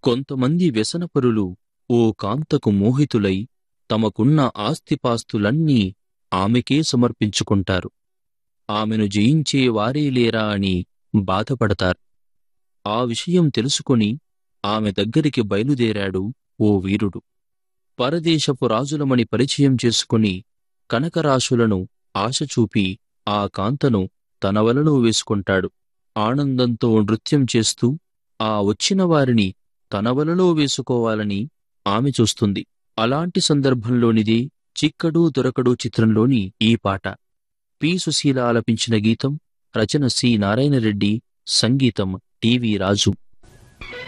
కొంతమంది వ్యసనపరులు ఓ కాంతకు మోహితులై తమకున్న ఆస్తిపాస్తులన్నీ ఆమెకే సమర్పించుకుంటారు ఆమెను జయించే వారే లేరా అని బాధపడతారు ఆ విషయం తెలుసుకొని ఆమె దగ్గరికి బయలుదేరాడు ఓ వీరుడు పరదేశపు రాజులమని పరిచయం చేసుకుని కనకరాశులను ఆశ చూపి ఆ కాంతను తన వలలో వేసుకుంటాడు ఆనందంతో నృత్యం చేస్తూ ఆ వచ్చిన వారిని తన వలలో వేసుకోవాలని ఆమె చూస్తుంది అలాంటి సందర్భంలోనిదే చిక్కడు దొరకడు చిత్రంలోని ఈ పాట పి సుశీల ఆలపించిన గీతం రచన సి నారాయణరెడ్డి సంగీతం టివి రాజు